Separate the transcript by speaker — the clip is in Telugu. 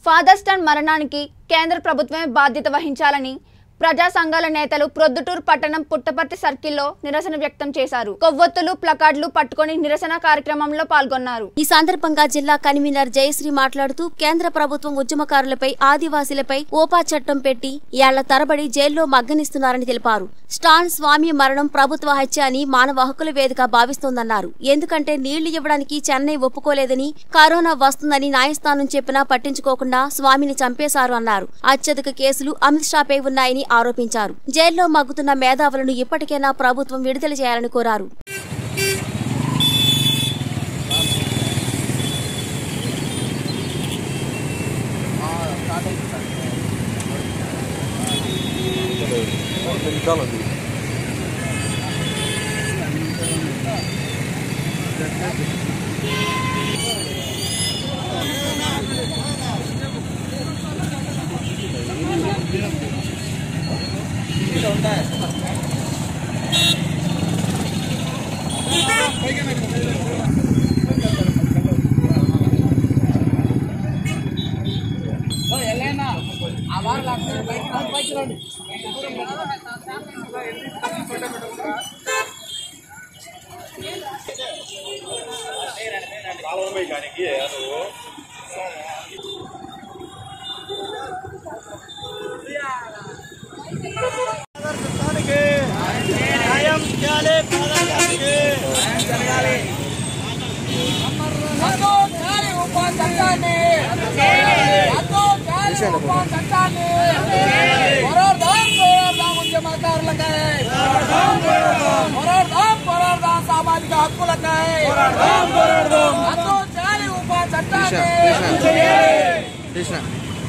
Speaker 1: ఫాదర్ స్టన్ మరణానికి కేంద్ర ప్రభుత్వమే బాధ్యత వహించాలని ప్రజా సంఘాల నేతలు ప్రొద్దుటూరు పట్టణం పుట్టపర్తి సర్కిల్లో నిరసన వ్యక్తం చేశారు కొవ్వొత్తులు ప్లకార్డులు పట్టుకొని నిరసన కార్యక్రమంలో పాల్గొన్నారు
Speaker 2: ఈ సందర్భంగా జిల్లా కన్వీనర్ జయశ్రీ మాట్లాడుతూ కేంద్ర ప్రభుత్వం ఉద్యమకారులపై ఆదివాసీలపై ఓపా చట్టం పెట్టి ఏళ్ల తరబడి జైల్లో మగ్గనిస్తున్నారని తెలిపారు స్టాన్ స్వామి మరణం ప్రభుత్వ హత్య అని మానవ హక్కుల వేదిక భావిస్తోందన్నారు ఎందుకంటే నీళ్లు ఇవ్వడానికి చెన్నై ఒప్పుకోలేదని కరోనా వస్తుందని న్యాయస్థానం చెప్పినా పట్టించుకోకుండా స్వామిని చంపేశారు అన్నారు అత్యధిక కేసులు అమిత్ షాపై ఉన్నాయని ఆరోపించారు జైల్లో మగ్గుతున్న మేధావులను ఇప్పటికైనా ప్రభుత్వం విడుదల చేయాలని కోరారు
Speaker 3: న్యాయం చేయాలి ఫాదర్ గారికి
Speaker 4: అదో చాలి ఉపా చట్టాన్ని అదో చాలి ఉపా చట్టాన్ని పోరాడదాం పోరాడదాం ఉద్యమకారులకై పోరాడదాం పోరాడదాం సామాజిక హక్కులకై అదో చాలి ఉపా చట్టాన్ని